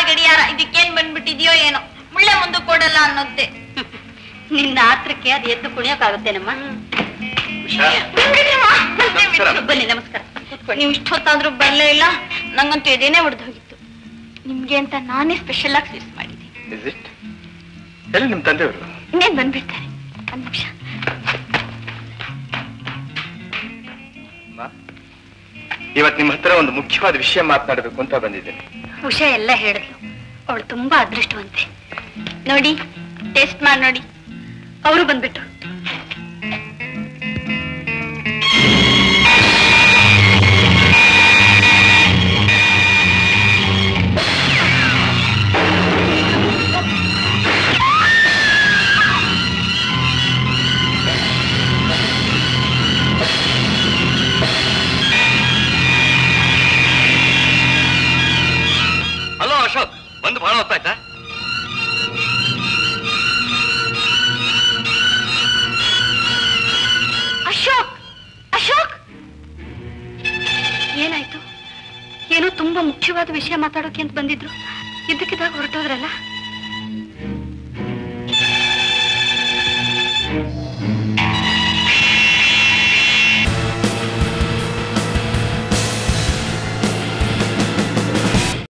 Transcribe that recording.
ಗಡಿಯಾರ ಇದಕ್ಕೇನ್ ಬಂದ್ಬಿಟ್ಟಿದ್ಯೋ ಏನೋ ಮುಳ್ಳೆ ಮುಂದೆ ಕೊಡಲ್ಲ ಅನ್ನೋತ್ತೆ ನಿನ್ನ ಆತ್ರಕ್ಕೆ ಅದು ಎದ್ದು ಕುಣಿಯೋಕ್ಕಾಗುತ್ತೇನಮ್ಮ ನಮಸ್ಕಾರ. ಬನ್ನಿ ನಮಸ್ಕಾರ ನೀವು ಇಷ್ಟೊತ್ತಾದ್ರೂ ಬರ್ಲೇ ಇಲ್ಲ ನಂಗಂತೂ ಇದೇನೆ ಹೊಡೆದು ಹೋಗಿತ್ತು ನಿಮ್ಗೆ ಅಂತ ನಾನೇ ಸ್ಪೆಷಲ್ ಆಗಿ ಸ್ವೀಟ್ಸ್ ಮಾಡಿದ್ದೀನಿ ಇಸ್ ಇಟ್ ಎಲ್ಲಿ ನಿಮ್ ತಂದೆಯವರು ಇನ್ನೇನ್ ಬಂದ್ಬಿಡ್ತಾರೆ ಒಂದ್ ನಿಮಿಷ ಇವತ್ತು ನಿಮ್ಮ ಹತ್ರ ಒಂದು ಮುಖ್ಯವಾದ ವಿಷಯ ಮಾತನಾಡಬೇಕು ಅಂತ ಬಂದಿದ್ದೇನೆ ಉಷಾ ಎಲ್ಲ ಹೇಳಿದ್ಲು ಅವಳು ತುಂಬಾ ಅದೃಷ್ಟವಂತೆ ನೋಡಿ ಟೇಸ್ಟ್ ಮಾಡಿ ನೋಡಿ ಅವರು ಬಂದ್ಬಿಟ್ಟು ಹಲೋ ಅಶೋಕ್ ಬಂದು ಬಹಳ ಹೊತ್ತಾಯ್ತಾ ಅಶೋಕ್ ಅಶೋಕ್ ಏನಾಯ್ತು ಏನೋ ತುಂಬಾ ಮುಖ್ಯವಾದ ವಿಷಯ ಮಾತಾಡೋಕೆ ಅಂತ ಬಂದಿದ್ರು ಇದ್ದಕ್ಕಿದ್ದಾಗ ಹೊರಟೋದ್ರಲ್ಲ